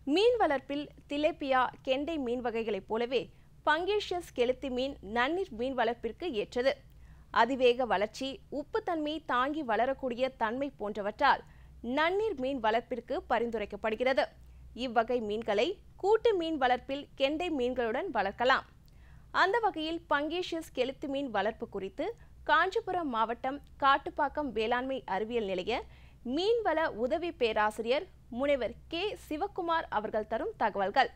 மீன் வளர்ப்பில் திலேப்பியா கெண்டை மீன் வகைகளைப் போலவே பங்கேஷியஸ் கெளுத்தி மீன் நன்னீர் மீன் வளர்ப்பிற்கு ஏற்றது அதிவேக வளர்ச்சி உப்புத்தன்மை தாங்கி வளரக்கூடிய தன்மை போன்றவற்றால் நன்னீர் மீன் வளர்ப்பிற்கு பரிந்துரைக்கப்படுகிறது இவ்வகை மீன்களை கூட்டு மீன் வளர்ப்பில் கெண்டை மீன்களுடன் வளர்க்கலாம் அந்த வகையில் பங்கேஷியஸ் கெளுத்தி மீன் வளர்ப்பு குறித்து காஞ்சிபுரம் மாவட்டம் காட்டுப்பாக்கம் வேளாண்மை அறிவியல் நிலைய மீன்வள உதவி பேராசிரியர் முனைவர் கே சிவக்குமார் அவர்கள் தரும் தகவல்கள்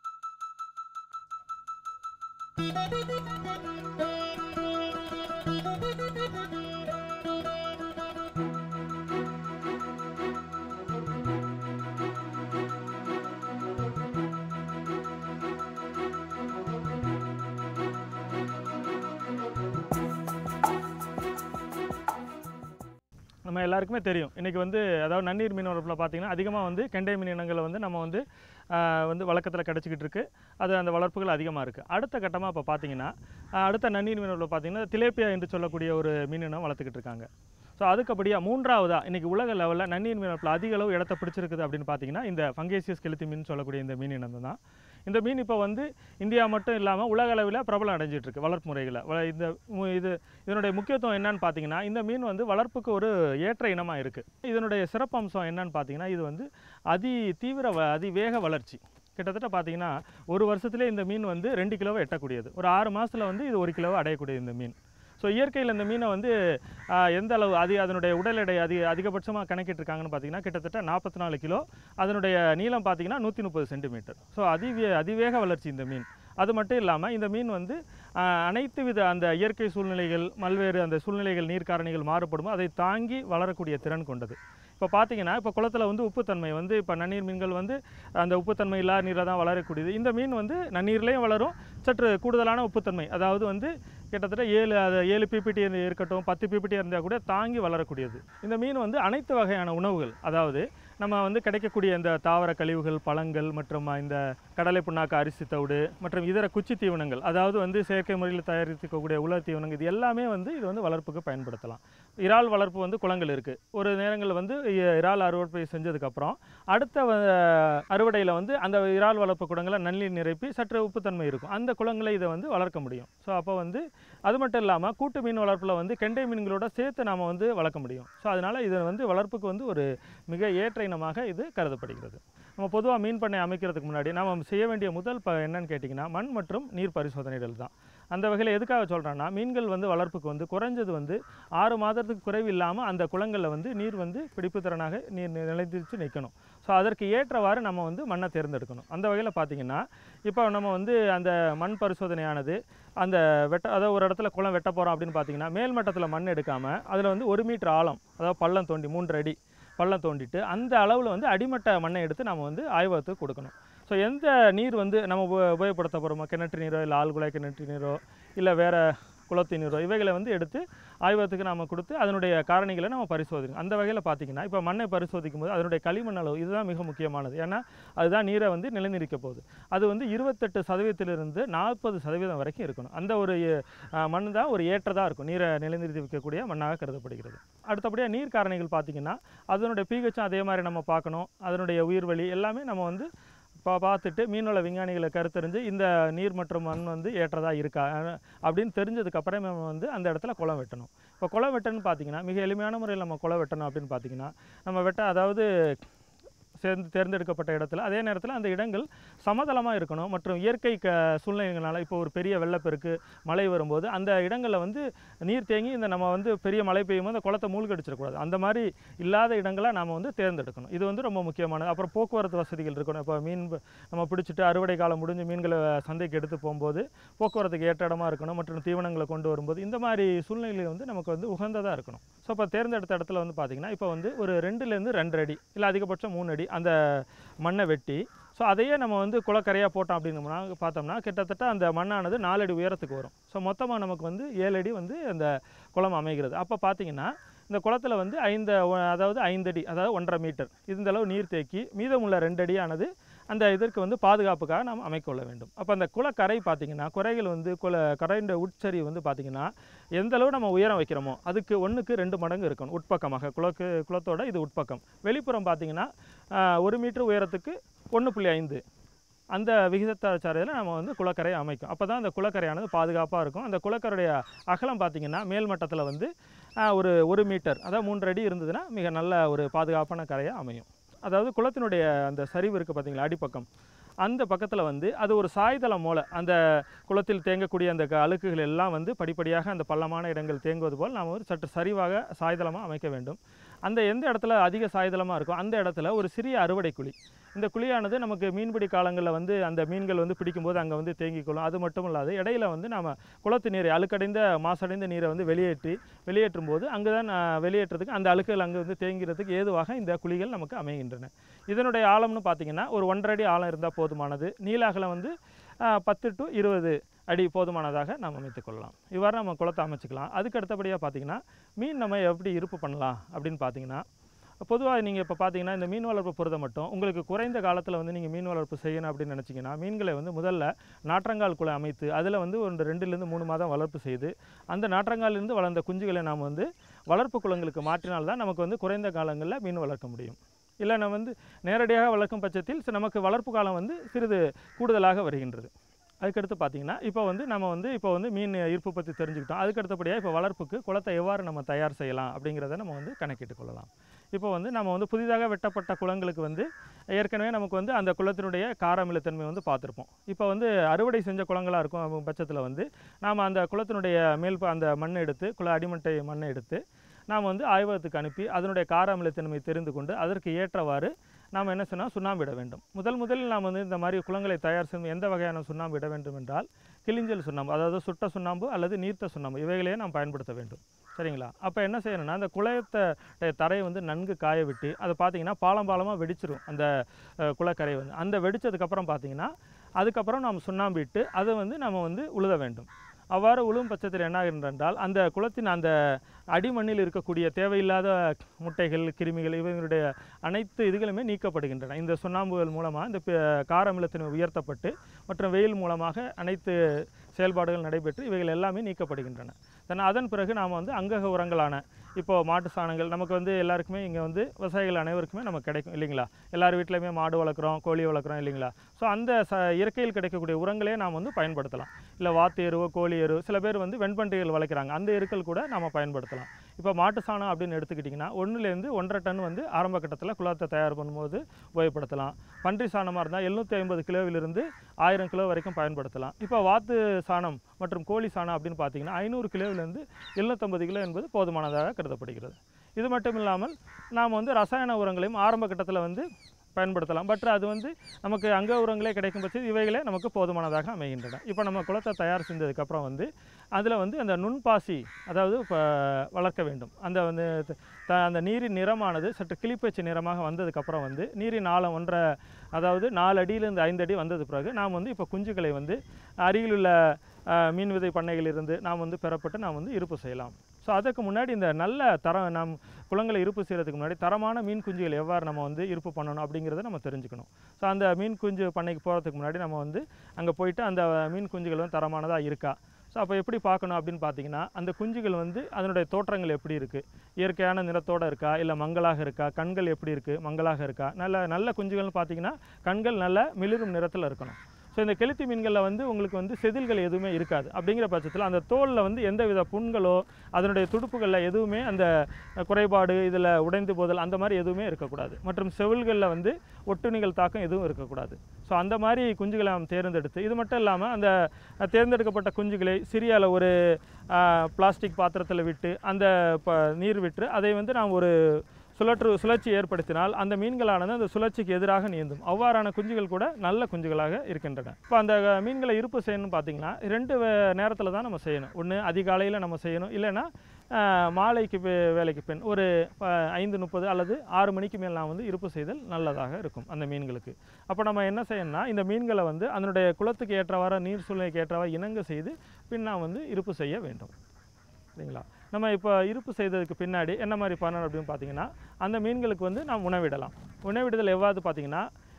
நம்ம எல்லாருக்குமே தெரியும் இன்றைக்கி வந்து அதாவது நன்னீர் மீன் வளர்ப்பில் பார்த்தீங்கன்னா அதிகமாக வந்து கெண்டை மீன் இனங்களை வந்து நம்ம வந்து ஆஹ், வந்து வழக்கத்தில் கிடச்சிக்கிட்டு இருக்கு அது அந்த வளர்ப்புகள் அதிகமாக இருக்குது அடுத்த கட்டமாக இப்போ பார்த்தீங்கன்னா ஆஹ், அடுத்த நன்னீர் மீன் வளர்ப்பில் பார்த்தீங்கன்னா திலேப்பியா என்று சொல்லக்கூடிய ஒரு மீன் இனம் வளர்த்துக்கிட்டு இருக்காங்க ஸோ அதுக்கபடியாக மூன்றாவதாக இன்றைக்கி உலக லெவலில் நன்னீர் மீன் வளர்ப்பில் அதிக அளவு இடத்த பிடிச்சிருக்குது அப்படின்னு பார்த்தீங்கன்னா இந்த ஃபங்கேசியஸ் கெளுத்தி மீன் சொல்லக்கூடிய இந்த மீன் இனம் தான் இந்த மீன் இப்போ வந்து இந்தியா மட்டும் இல்லாமல் உலக அளவில் பிரபலம் அடைஞ்சிட்டு இருக்கு வளர்ப்பு முறைகளை வ- இந்த மு- இது இதனுடைய முக்கியத்துவம் என்னன்னு பார்த்தீங்கன்னா இந்த மீன் வந்து வளர்ப்புக்கு ஒரு ஏற்ற இனமாக இருக்குது இதனுடைய சிறப்பம்சம் என்னன்னு பார்த்தீங்கன்னா இது வந்து அதி தீவிர வ அதிவேக வளர்ச்சி கிட்டத்தட்ட பார்த்தீங்கன்னா ஒரு வருஷத்துலேயே இந்த மீன் வந்து ரெண்டு கிலோவை எட்டக்கூடியது ஒரு ஆறு மாதத்தில் வந்து இது ஒரு கிலோவை அடையக்கூடியது இந்த மீன் ஸோ இயற்கையில் இந்த மீனை வந்து ஆஹ், எந்த அளவு அது அதனுடைய உடல் எடை அதிக அதிகபட்சமாக கணக்கிட்டிருக்காங்கன்னு பார்த்தீங்கன்னா கிட்டத்தட்ட நாற்பத்தி நாலு கிலோ அதனுடைய நீளம் பார்த்தீங்கன்னா நூற்றி முப்பது சென்டிமீட்டர் ஸோ அதிவே அதிவேக வளர்ச்சி இந்த மீன் அது மட்டும் இல்லாமல் இந்த மீன் வந்து ஆஹ், அனைத்து வித அந்த இயற்கை சூழ்நிலைகள் பல்வேறு அந்த சூழ்நிலைகள் நீர் காரணிகள் மாறுபடும் அதை தாங்கி வளரக்கூடிய திறன் கொண்டது இப்போ பார்த்தீங்கன்னா இப்போ குளத்தில் வந்து உப்புத்தன்மை வந்து இப்போ நன்னீர் மீன்கள் வந்து அந்த உப்புத்தன்மை இல்லாத நீரில் தான் வளரக்கூடியது இந்த மீன் வந்து நன்னீர்லேயும் வளரும் சற்று கூடுதலான உப்புத்தன்மை அதாவது வந்து கிட்டத்தட்ட ஏழு அது ஏழு பிபிடி இருக்கட்டும் பத்து பிபிடி இருந்தால் கூட தாங்கி வளரக்கூடியது இந்த மீன் வந்து அனைத்து வகையான உணவுகள் அதாவது நம்ம வந்து கிடைக்கக்கூடிய இந்த தாவர கழிவுகள் பழங்கள் மற்றும் இந்த கடலை புண்ணாக்கு அரிசி தவிடு மற்றும் இதர குச்சி தீவனங்கள் அதாவது வந்து செயற்கை முறையில் தயாரிக்கக்கூடிய உலர் தீவனங்கள் இது எல்லாமே வந்து இது வந்து வளர்ப்புக்கு பயன்படுத்தலாம் இறால் வளர்ப்பு வந்து குளங்கள் இருக்குது ஒரு நேரங்களில் வந்து இ- இறால் அறுவடை செஞ்சதுக்கப்புறம் அடுத்த அறுவடையில் வந்து அந்த இறால் வளர்ப்பு குளங்களை நன்னீர் நிரப்பி சற்று உப்புத்தன்மை இருக்கும் அந்த குளங்களை இதை வந்து வளர்க்க முடியும் ஸோ அப்போ வந்து அது மட்டும் இல்லாமல் கூட்டு மீன் வளர்ப்பில் வந்து கெண்டை மீன்களோட சேர்த்து நாம் வந்து வளர்க்க முடியும் ஸோ அதனால் இது வந்து வளர்ப்புக்கு வந்து ஒரு மிக ஏற்ற இனமாக இது கருதப்படுகிறது நம்ம பொதுவாக மீன் பண்ணை அமைக்கிறதுக்கு முன்னாடி நாம் செய்ய வேண்டிய முதல் ப என்னன்னு கேட்டிங்கன்னா மண் மற்றும் நீர் பரிசோதனைகள் தான் அந்த வகையில் எதுக்காக சொல்கிறேன்னா மீன்கள் வந்து வளர்ப்புக்கு வந்து குறைஞ்சது வந்து ஆறு மாதத்துக்கு குறைவு இல்லாமல் அந்த குளங்களில் வந்து நீர் வந்து பிடிப்பு திறனாக நீர் நி- நிலைத்திருச்சு நிற்கணும் ஸோ அதற்கு ஏற்றவாறு நம்ம வந்து மண்ணை தேர்ந்தெடுக்கணும் அந்த வகையில் பார்த்தீங்கன்னா இப்போ நம்ம வந்து அந்த மண் பரிசோதனையானது அந்த வெட்ட அதாவது ஒரு இடத்துல குளம் வெட்ட போகிறோம் அப்படின்னு பார்த்தீங்கன்னா மேல் மட்டத்தில் மண் எடுக்காமல் அதில் வந்து ஒரு மீட்டர் ஆழம் அதாவது பள்ளம் தோண்டி மூன்று அடி பள்ளம் தோண்டிட்டு அந்த அளவில் வந்து அடிமட்ட மண்ணை எடுத்து நம்ம வந்து ஆய்வகத்துக்கு கொடுக்கணும் ஸோ எந்த நீர் வந்து நம்ம உப- உபயோகப்படுத்த போகிறோமோ கிணற்று நீரோ இல்லை ஆழ்குழாய் கிணற்று நீரோ இல்லை வேறு குளத்து நீரோ இவைகளை வந்து எடுத்து ஆய்வகத்துக்கு நம்ம கொடுத்து அதனுடைய காரணிகளை நம்ம பரிசோதிக்கணும் அந்த வகையில் பார்த்தீங்கன்னா இப்போ மண்ணை பரிசோதிக்கும் போது அதனுடைய களிமண் அளவு இதுதான் மிக முக்கியமானது ஏன்னா அதுதான் நீரை வந்து நிலைநிறுத்த போகுது அது வந்து இருபத்தெட்டு சதவீதத்திலிருந்து நாற்பது சதவீதம் வரைக்கும் இருக்கணும் அந்த ஒரு அஹ், மண் தான் ஒரு ஏற்றதாக இருக்கும் நீரை நிலைநிறுத்தி வைக்கக்கூடிய மண்ணாக கருதப்படுகிறது அடுத்தபடியாக நீர் காரணிகள் பார்த்தீங்கன்னா அதனுடைய பீகச்சும் அதே மாதிரி நம்ம பார்க்கணும் அதனுடைய உயிர்வழி எல்லாமே நம்ம வந்து பா பார்த்துட்டு மீன்வள விஞ்ஞானிகளை கருத்தறிஞ்சு இந்த நீர் மற்றும் மண் வந்து ஏற்றதா இருக்கா அஹ், அப்படின்னு தெரிஞ்சதுக்கப்புறம் நம்ம வந்து அந்த இடத்துல குளம் வெட்டணும் இப்போ குளம் வெட்டணும்னு பார்த்தீங்கன்னா மிக எளிமையான முறையில் நம்ம குளம் வெட்டணும் அப்படின்னு பார்த்தீங்கன்னா நம்ம வெட்ட அதாவது சேர்ந்து தேர்ந்தெடுக்கப்பட்ட இடத்துல அதே நேரத்தில் அந்த இடங்கள் சமதளமாக இருக்கணும் மற்றும் இயற்கை க சூழ்நிலைகளால் இப்போ ஒரு பெரிய வெள்ளப்பெருக்கு மழை வரும்போது அந்த இடங்களில் வந்து நீர் தேங்கி இந்த நம்ம வந்து பெரிய மழை பெய்யும் போது அந்த குளத்தை மூழ்கடிச்சிடக்கூடாது அந்த மாதிரி இல்லாத இடங்களை நாம் வந்து தேர்ந்தெடுக்கணும் இது வந்து ரொம்ப முக்கியமானது அப்புறம் போக்குவரத்து வசதிகள் இருக்கணும் இப்போ மீன் ப- நம்ம பிடிச்சிட்டு அறுவடை காலம் முடிஞ்சு மீன்களை சந்தைக்கு எடுத்து போகும்போது போக்குவரத்துக்கு ஏற்ற இடமா இருக்கணும் மற்றும் தீவனங்களை கொண்டு வரும்போது இந்த மாதிரி சூழ்நிலைகள் வந்து நமக்கு வந்து உகந்ததாக இருக்கணும் ஸோ இப்போ தேர்ந்தெடுத்த இடத்துல வந்து பார்த்திங்கன்னா இப்போ வந்து ஒரு ரெண்டுலேருந்து ரெண்டு அடி இல்லை அதிகபட்சம் மூணு அடி அந்த மண்ணை வெட்டி ஸோ அதையே நம்ம வந்து குளக்கரையாக போட்டோம் அப்படின்னோம்னா பார்த்தோம்னா கிட்டத்தட்ட அந்த மண்ணானது நாலு அடி உயரத்துக்கு வரும் ஸோ மொத்தமாக நமக்கு வந்து ஏழு அடி வந்து அந்த குளம் அமைகிறது அப்போ பார்த்தீங்கன்னா இந்த குளத்துல வந்து ஐந்து ஒ- அதாவது ஐந்து அடி அதாவது ஒன்றரை மீட்டர் இந்த அளவு நீர் தேக்கி மீதமுள்ள ரெண்டு அடியானது அந்த இதற்கு வந்து பாதுகாப்புக்காக நாம் அமைக்கொள்ள வேண்டும் அப்போ அந்த குளக்கரை பார்த்தீங்கன்னா குறைகள் வந்து குள கரையின் உட்சரி வந்து பார்த்தீங்கன்னா எந்த அளவு நம்ம உயரம் வைக்கிறோமோ அதுக்கு ஒன்றுக்கு ரெண்டு மடங்கு இருக்கணும் உட்பக்கமாக குளக்கு குளத்தோட இது உட்பக்கம் வெளிப்புறம் பார்த்தீங்கன்னா ஆஹ், ஒரு மீட்டர் உயரத்துக்கு ஒன்று புள்ளி ஐந்து அந்த விகிதத்தாச்சாரத்தில் நம்ம வந்து குளக்கரை அமைக்கும் அப்போ தான் அந்த குளக்கரையானது பாதுகாப்பாக இருக்கும் அந்த குளக்கரையுடைய அகலம் பார்த்திங்கன்னா மேல் மட்டத்தில் வந்து ஆஹ், ஒரு ஒரு மீட்டர் அதாவது மூன்று அடி இருந்ததுன்னா மிக நல்ல ஒரு பாதுகாப்பான கரையாக அமையும் அதாவது குளத்தினுடைய அந்த சரிவு இருக்குது பார்த்தீங்களா அடிப்பக்கம் அந்த பக்கத்தில் வந்து அது ஒரு சாய்தளம் போல அந்த குளத்தில் தேங்கக்கூடிய அந்த க- அழுக்குகள் எல்லாம் வந்து படிப்படியாக அந்த பள்ளமான இடங்கள் தேங்குவது போல் நாம் ஒரு சற்று சரிவாக சாய்தளமாக அமைக்க வேண்டும் அந்த எந்த இடத்துல அதிக சாய்தளமாக இருக்கோ அந்த இடத்துல ஒரு சிறிய அறுவடை குழி இந்த குழியானது நமக்கு மீன்பிடி காலங்களில் வந்து அந்த மீன்கள் வந்து பிடிக்கும்போது அங்கே வந்து தேங்கிக்கொள்ளும் அது மட்டும் இல்லாது இடையில வந்து நாம் குளத்து நீரை அழுக்கடைந்த மாசடைந்த நீரை வந்து வெளியேற்றி வெளியேற்றும் போது அங்கே தான் வெளியேற்றதுக்கு அந்த அழுக்குகள் அங்கே வந்து தேங்கிறதுக்கு ஏதுவாக இந்த குழிகள் நமக்கு அமைகின்றன இதனுடைய ஆழம்னு பார்த்தீங்கன்னா ஒரு ஒன்றரை அடி ஆழம் இருந்தால் போதுமானது நீள அகலம் வந்து ஆஹ், பத்து டு இருபது அடி போதுமானதாக நாம் அமைத்துக் கொள்ளலாம் இவ்வாறு நம்ம குளத்தை அமைச்சுக்கலாம் அதுக்கு அடுத்தபடியாக பார்த்தீங்கன்னா மீன் நம்ம எப்படி இருப்பு பண்ணலாம் அப்படின்னு பார்த்தீங்கன்னா பொதுவாக நீங்கள் இப்போ பார்த்தீங்கன்னா இந்த மீன் வளர்ப்பு பொறுத்த மட்டும் உங்களுக்கு குறைந்த காலத்தில் வந்து நீங்கள் மீன் வளர்ப்பு செய்யணும் அப்படின்னு நினச்சிங்கன்னா மீன்களை வந்து முதல்ல நாற்றங்கால் குளம் அமைத்து அதில் வந்து ஒரு ரெண்டுலேருந்து மூணு மாதம் வளர்ப்பு செய்து அந்த நாற்றங்காலிலிருந்து வளர்ந்த குஞ்சுகளை நாம் வந்து வளர்ப்பு குளங்களுக்கு மாற்றினால்தான் நமக்கு வந்து குறைந்த காலங்களில் மீன் வளர்க்க முடியும் இல்லை நம்ம வந்து நேரடியாக வளர்க்கும் பட்சத்தில் சி- நமக்கு வளர்ப்பு காலம் வந்து சிறிது கூடுதலாக வருகின்றது அதுக்கடுத்து பார்த்தீங்கன்னா இப்போ வந்து நம்ம வந்து இப்போ வந்து மீன் ஈர்ப்பு பற்றி தெரிஞ்சுக்கிட்டோம் அதுக்கடுத்தபடியாக இப்போ வளர்ப்புக்கு குளத்தை எவ்வாறு நம்ம தயார் செய்யலாம் அப்படிங்கிறத நம்ம வந்து கணக்கிட்டு கொள்ளலாம் இப்போ வந்து நம்ம வந்து புதிதாக வெட்டப்பட்ட குளங்களுக்கு வந்து ஏற்கனவே நமக்கு வந்து அந்த குளத்தினுடைய காரமிலத்தன்மை வந்து பார்த்துருப்போம் இப்போ வந்து அறுவடை செஞ்ச குளங்களாக இருக்கும் பட்சத்தில் வந்து நாம் அந்த குளத்தினுடைய மேல் ப- அந்த மண்ணை எடுத்து குள அடிமட்டை மண்ணை எடுத்து நாம் வந்து ஆய்வகத்துக்கு அனுப்பி அதனுடைய கார அமிலத்தன்மை தெரிந்து கொண்டு அதற்கு ஏற்றவாறு நாம் என்ன சொன்னால் சுண்ணாம்பு இட வேண்டும் முதல் முதலில் நாம் வந்து இந்த மாதிரி குளங்களை தயார் செய்யும் எந்த வகையான சுண்ணாம்பு இட வேண்டும் என்றால் கிளிஞ்சல் சுண்ணாம்பு அதாவது சுட்ட சுண்ணாம்பு அல்லது நீர்த்த சுண்ணாம்பு இவைகளையே நாம் பயன்படுத்த வேண்டும் சரிங்களா அப்போ என்ன செய்யணும்னா அந்த குளத்தை தரையை வந்து நன்கு காய விட்டு அதை பார்த்தீங்கன்னா பாலம் பாலமாக வெடிச்சிரும் அந்த அஹ், குளக்கரை வந்து அந்த வெடிச்சதுக்கப்புறம் பார்த்தீங்கன்னா அதுக்கப்புறம் நாம் சுண்ணாம்பு இட்டு அதை வந்து நம்ம வந்து உழுத வேண்டும் அவ்வாறு உழுவும் பட்சத்தில் என்ன ஆகின்றது என்றால் அந்த குளத்தின் அந்த அடிமண்ணில் இருக்கக்கூடிய தேவையில்லாத முட்டைகள் கிருமிகள் இவங்களுடைய அனைத்து இதுகளுமே நீக்கப்படுகின்றன இந்த சுண்ணாம்புகள் மூலமாக இந்த பி- கார அமிலத்தினை உயர்த்தப்பட்டு மற்றும் வெயில் மூலமாக அனைத்து செயல்பாடுகள் நடைபெற்று இவைகள் எல்லாமே நீக்கப்படுகின்றன தென் அதன் பிறகு நாம் வந்து அங்கக உரங்களான இப்போ மாட்டு சாணங்கள் நமக்கு வந்து எல்லாருக்குமே இங்கே வந்து விவசாயிகள் அனைவருக்குமே நமக்கு கிடைக்கும் இல்லைங்களா எல்லார் வீட்லையுமே மாடு வளர்க்குறோம் கோழி வளர்க்குறோம் இல்லைங்களா ஸோ அந்த ச இயற்கையில் கிடைக்கக்கூடிய உரங்களே நாம் வந்து பயன்படுத்தலாம் இல்லை வாத்து எருவு கோழி எரு சில பேர் வந்து வெண்பன்றிகள் வளர்க்குறாங்க அந்த எருக்கள் கூட நம்ம பயன்படுத்தலாம் இப்போ மாட்டு சாணம் அப்படின்னு எடுத்துக்கிட்டிங்கன்னா ஒன்றுலேருந்து ஒன்றரை டன் வந்து ஆரம்ப கட்டத்தில் குளத்தை தயார் பண்ணும்போது உபயோகப்படுத்தலாம் பன்றி சாணமாக இருந்தால் எழுநூற்றி ஐம்பது கிலோவிலிருந்து ஆயிரம் கிலோ வரைக்கும் பயன்படுத்தலாம் இப்போ வாத்து சாணம் மற்றும் கோழி சாணம் அப்படின்னு பார்த்தீங்கன்னா ஐநூறு கிலோவிலிருந்து எழுநூற்றம்பது கிலோ என்பது போதுமானதாக கருதப்படுகிறது இது மட்டும் இல்லாமல் நாம் வந்து ரசாயன உரங்களையும் ஆரம்ப கட்டத்தில் வந்து பயன்படுத்தலாம் பட் அது வந்து நமக்கு அங்க உரங்களே கிடைக்கும் பட்சத்தில் இவைகளே நமக்கு போதுமானதாக அமைகின்றன இப்போ நம்ம குளத்தை தயார் செஞ்சதுக்கப்புறம் வந்து அதில் வந்து அந்த நுண்பாசி அதாவது இப்போ வளர்க்க வேண்டும் அந்த வந்து த- அந்த நீரின் நிறமானது சற்று கிளிப்பச்சை நிறமாக வந்ததுக்கப்புறம் வந்து நீரின் ஆழம் ஒன்றரை அதாவது நாலு அடியிலிருந்து ஐந்து அடி வந்தது பிறகு நாம் வந்து இப்போ குஞ்சுகளை வந்து அருகிலுள்ள அஹ், மீன் விதை பண்ணைகளிலிருந்து நாம் வந்து பெறப்பட்டு நாம் வந்து இருப்பு செய்யலாம் ஸோ அதுக்கு முன்னாடி இந்த நல்ல தரம் நாம் குளங்களை இருப்பு செய்கிறதுக்கு முன்னாடி தரமான மீன் குஞ்சுகள் எவ்வாறு நம்ம வந்து இருப்பு பண்ணணும் அப்படிங்கிறத நம்ம தெரிஞ்சுக்கணும் ஸோ அந்த மீன் குஞ்சு பண்ணைக்கு போகிறதுக்கு முன்னாடி நம்ம வந்து அங்கே போயிட்டு அந்த மீன் குஞ்சுகள் வந்து தரமானதாக இருக்கா ஸோ அப்போ எப்படி பார்க்கணும் அப்படின்னு பார்த்தீங்கன்னா அந்த குஞ்சுகள் வந்து அதனுடைய தோற்றங்கள் எப்படி இருக்குது இயற்கையான நிறத்தோடு இருக்கா இல்லை மங்கலாக இருக்கா கண்கள் எப்படி இருக்குது மங்கலாக இருக்கா நல்ல நல்ல குஞ்சுகள்னு பார்த்தீங்கன்னா கண்கள் நல்ல மிளிரும் நிறத்தில் இருக்கணும் ஸோ இந்த கெளுத்தி மீன்களில் வந்து உங்களுக்கு வந்து செதில்கள் எதுவுமே இருக்காது அப்படிங்கிற பட்சத்தில் அந்த தோலில் வந்து எந்த வித புண்களோ அதனுடைய துடுப்புகளில் எதுவுமே அந்த குறைபாடு இதில் உடைந்து போதல் அந்த மாதிரி எதுவுமே இருக்கக்கூடாது மற்றும் செவில்களில் வந்து ஒட்டுணிகள் தாக்கம் எதுவும் இருக்கக்கூடாது ஸோ அந்த மாதிரி குஞ்சுகளை நாம் தேர்ந்தெடுத்து இது மட்டும் இல்லாமல் அந்த தேர்ந்தெடுக்கப்பட்ட குஞ்சுகளை சிறிய அளவு ஒரு பிளாஸ்டிக் பாத்திரத்தில் விட்டு அந்த ப நீர் விட்டு அதை வந்து நாம் ஒரு சுழற்று சுழற்சி ஏற்படுத்தினால் அந்த மீன்களானது அந்த சுழற்சிக்கு எதிராக நீந்தும் அவ்வாறான குஞ்சுகள் கூட நல்ல குஞ்சுகளாக இருக்கின்றன இப்போ அந்த மீன்களை இருப்பு செய்யணும்னு பார்த்தீங்கன்னா ரெண்டு நேரத்தில் தான் நம்ம செய்யணும் ஒன்று அதிகாலையில் நம்ம செய்யணும் இல்லைன்னா ஆஹ், மாலைக்கு வே- வேலைக்கு பின் ஒரு ஆஹ், ஐந்து முப்பது அல்லது ஆறு மணிக்கு மேல் நான் வந்து இருப்பு செய்தல் நல்லதாக இருக்கும் அந்த மீன்களுக்கு அப்போ நம்ம என்ன செய்யணும்னா இந்த மீன்களை வந்து அதனுடைய குளத்துக்கு ஏற்றவாறு நீர் சூழ்நிலைக்கு ஏற்றவாறு இணங்க செய்து பின் நான் வந்து இருப்பு செய்ய வேண்டும் சரிங்களா நம்ம இப்போ இருப்பு செய்ததுக்கு பின்னாடி என்ன மாதிரி பண்ணணும் அப்படின்னு பார்த்தீங்கன்னா அந்த மீன்களுக்கு வந்து நாம் உணவிடலாம் உணவிடுதல் எவ்வாறு பார்த்தீங்கன்னா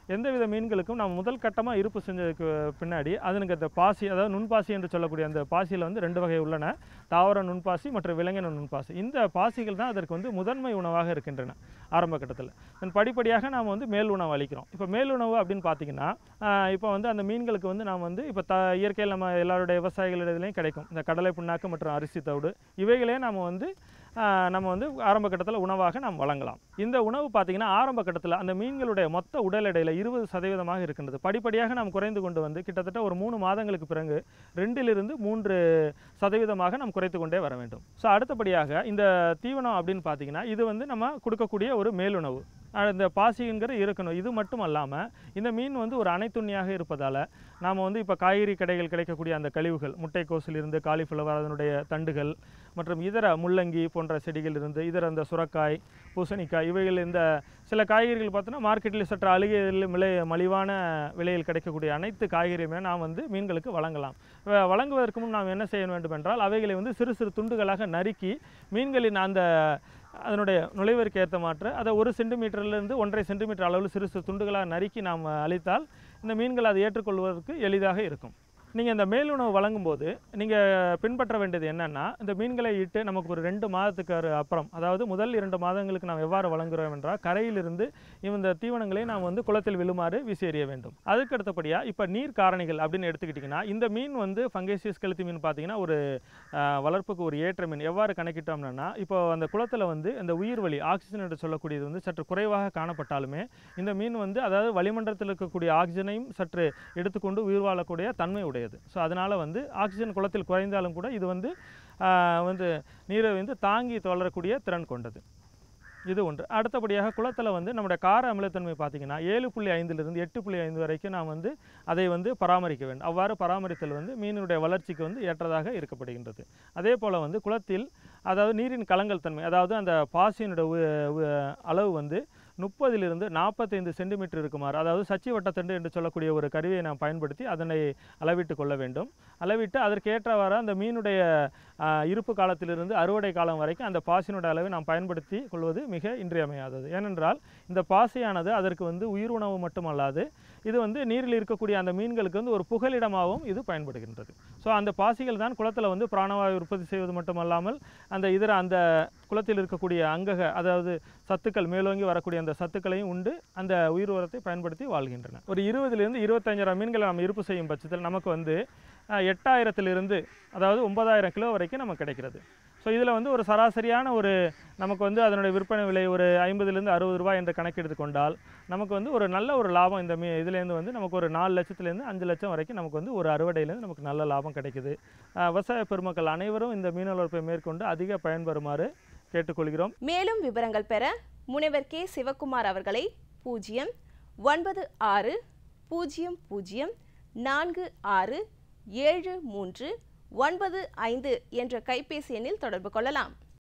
எந்தவித மீன்களுக்கும் நம்ம முதல் கட்டமாக இருப்பு செஞ்சதுக்கு பின்னாடி அதுனுக்கு அந்த பாசி அதாவது நுண்பாசி என்று சொல்லக்கூடிய அந்த பாசியில் வந்து ரெண்டு வகை உள்ளன தாவர நுண்பாசி மற்றும் விலங்கின நுண்பாசி இந்த பாசிகள் தான் அதற்கு வந்து முதன்மை உணவாக இருக்கின்றன ஆரம்ப கட்டத்தில் தென் படிப்படியாக நாம் வந்து மேல் உணவு அளிக்கிறோம் இப்போ மேல் உணவு அப்படின்னு பார்த்தீங்கன்னா ஆஹ் இப்போ வந்து அந்த மீன்களுக்கு வந்து நாம் வந்து இப்போ த இயற்கையில் நம்ம எல்லாருடைய விவசாயிகளிடத்துலையும் கிடைக்கும் இந்த கடலை புண்ணாக்கு மற்றும் அரிசி தவிடு இவைகளே நாம் வந்து ஆஹ் நம்ம வந்து ஆரம்ப கட்டத்தில் உணவாக நாம் வழங்கலாம் இந்த உணவு பார்த்திங்கன்னா ஆரம்ப கட்டத்தில் அந்த மீன்களுடைய மொத்த உடல் எடையில் இருபது சதவீதமாக இருக்கின்றது படிப்படியாக நாம் குறைந்து கொண்டு வந்து கிட்டத்தட்ட ஒரு மூணு மாதங்களுக்கு பிறகு ரெண்டிலிருந்து மூன்று சதவீதமாக நாம் குறைத்து கொண்டே வர வேண்டும் ஸோ அடுத்தபடியாக இந்த தீவனம் அப்படின்னு பார்த்தீங்கன்னா இது வந்து நம்ம கொடுக்கக்கூடிய ஒரு மேலுணவு அஹ் இந்த பாசிங்கிற இருக்கணும் இது மட்டும் அல்லாமல் இந்த மீன் வந்து ஒரு அனைத்துண்ணியாக இருப்பதால் நாம் வந்து இப்போ காய்கறி கடைகள் கிடைக்கக்கூடிய அந்த கழிவுகள் முட்டைக்கோசிலிருந்து காலிஃப்ளவர் அதனுடைய தண்டுகள் மற்றும் இதர முள்ளங்கி போன்ற செடிகள் இருந்து இதர அந்த சுரக்காய் பூசணிக்காய் இவைகள் இந்த சில காய்கறிகள் பார்த்தோன்னா மார்க்கெட்டில் சற்று அழுகையில் விலை மலிவான விலையில் கிடைக்கக்கூடிய அனைத்து காய்கறியுமே நாம் வந்து மீன்களுக்கு வழங்கலாம் வ- வழங்குவதற்கு முன் நாம் என்ன செய்ய வேண்டும் என்றால் அவைகளை வந்து சிறு சிறு துண்டுகளாக நறுக்கி மீன்களின் அந்த அதனுடைய நுழைவிற்கு ஏற்ற மாற்று அதை ஒரு சென்டிமீட்டர்லேருந்து ஒன்றரை சென்டிமீட்டர் அளவில் சிறு சிறு துண்டுகளாக நறுக்கி நாம் அளித்தால் இந்த மீன்கள் அதை ஏற்றுக்கொள்வதற்கு எளிதாக இருக்கும் நீங்கள் இந்த மேலுணவு வழங்கும்போது நீங்கள் பின்பற்ற வேண்டியது என்னென்னா இந்த மீன்களை இட்டு நமக்கு ஒரு ரெண்டு மாதத்துக்கு அரு- அப்புறம் அதாவது முதல் இரண்டு மாதங்களுக்கு நாம் எவ்வாறு வழங்குகிறோம் என்றால் கரையிலிருந்து இந்த தீவனங்களை நாம் வந்து குளத்தில் விழுமாறு வீசி எறிய வேண்டும் அதுக்கு அடுத்தபடியாக இப்போ நீர் காரணிகள் அப்படின்னு எடுத்துக்கிட்டிங்கன்னா இந்த மீன் வந்து ஃபங்கேசியஸ் கழுத்து மீன் பார்த்தீங்கன்னா ஒரு ஆஹ், வளர்ப்புக்கு ஒரு ஏற்ற மீன் எவ்வாறு கணக்கிட்டோம்னா இப்போ அந்த குளத்தில் வந்து அந்த உயிர் வழி ஆக்சிஜன் என்று சொல்லக்கூடியது வந்து சற்று குறைவாக காணப்பட்டாலுமே இந்த மீன் வந்து அதாவது வளிமண்டலத்தில் இருக்கக்கூடிய ஆக்சிஜனையும் சற்று எடுத்துக்கொண்டு உயிர் வாழக்கூடிய தன்மை உடையது ஸோ அதனால் வந்து ஆக்சிஜன் குளத்தில் குறைந்தாலும் கூட இது வந்து ஆஹ், வந்து நீரை வந்து தாங்கி தொடரக்கூடிய திறன் கொண்டது இது ஒன்று அடுத்தபடியாக குளத்தில் வந்து நம்முடைய கார அமிலத்தன்மை பார்த்தீங்கன்னா ஏழு புள்ளி ஐந்திலிருந்து எட்டு புள்ளி ஐந்து வரைக்கும் நாம் வந்து அதை வந்து பராமரிக்க வேண்டும் அவ்வாறு பராமரித்தல் வந்து மீனுடைய வளர்ச்சிக்கு வந்து ஏற்றதாக இருக்கப்படுகின்றது அதே போல் வந்து குளத்தில் அதாவது நீரின் கலங்கல் தன்மை அதாவது அந்த பாசியினுடைய உ- உ- அளவு வந்து முப்பதிலிருந்து நாற்பத்தைந்து சென்டிமீட்டர் இருக்குமாறு அதாவது சச்சி வட்டத்தண்டு என்று சொல்லக்கூடிய ஒரு கருவியை நாம் பயன்படுத்தி அதனை அளவிட்டு கொள்ள வேண்டும் அளவிட்டு அதற்கேற்றவாறு அந்த மீனுடைய ஆ, இருப்பு காலத்திலிருந்து அறுவடை காலம் வரைக்கும் அந்த பாசியினுடைய அளவை நாம் பயன்படுத்தி கொள்வது மிக இன்றியமையாதது ஏனென்றால் இந்த பாசியானது அதற்கு வந்து உயிர் உணவு மட்டுமல்லாது இது வந்து நீரில் இருக்கக்கூடிய அந்த மீன்களுக்கு வந்து ஒரு புகலிடமாகவும் இது பயன்படுகின்றது ஸோ அந்த பாசிகள் தான் குளத்தில் வந்து பிராணவாயு உற்பத்தி செய்வது மட்டுமல்லாமல் அந்த இதர அந்த குளத்தில் இருக்கக்கூடிய அங்கக அதாவது சத்துக்கள் மேலோங்கி வரக்கூடிய அந்த சத்துக்களையும் உண்டு அந்த உயிர் உரத்தை பயன்படுத்தி வாழ்கின்றன ஒரு இருபதுலேருந்து இருபத்தஞ்சாயிரம் மீன்களை நம்ம இருப்பு செய்யும் பட்சத்தில் நமக்கு வந்து அஹ், எட்டாயிரத்திலிருந்து அதாவது ஒன்பதாயிரம் கிலோ வரைக்கும் நமக்கு கிடைக்கிறது ஸோ இதில் வந்து ஒரு சராசரியான ஒரு நமக்கு வந்து அதனுடைய விற்பனை விலை ஒரு ஐம்பதுலேருந்து அறுபது ரூபாய் என்று கணக்கெடுத்து கொண்டால் நமக்கு வந்து ஒரு நல்ல ஒரு லாபம் இந்த மீ இதுலேருந்து வந்து நமக்கு ஒரு நாலு லட்சத்துலேருந்து அஞ்சு லட்சம் வரைக்கும் நமக்கு வந்து ஒரு அறுவடையிலேருந்து நமக்கு நல்ல லாபம் கிடைக்குது அஹ், விவசாய பெருமக்கள் அனைவரும் இந்த மீன் வளர்ப்பை மேற்கொண்டு அதிக பயன்பெறுமாறு கேட்டுக்கொள்கிறோம் மேலும் விவரங்கள் பெற முனைவர் கே சிவக்குமார் அவர்களை பூஜ்ஜியம் ஒன்பது ஆறு பூஜ்ஜியம் பூஜ்ஜியம் நான்கு ஆறு ஏழு மூன்று ஒன்பது ஐந்து என்ற கைபேசி எண்ணில் தொடர்பு கொள்ளலாம்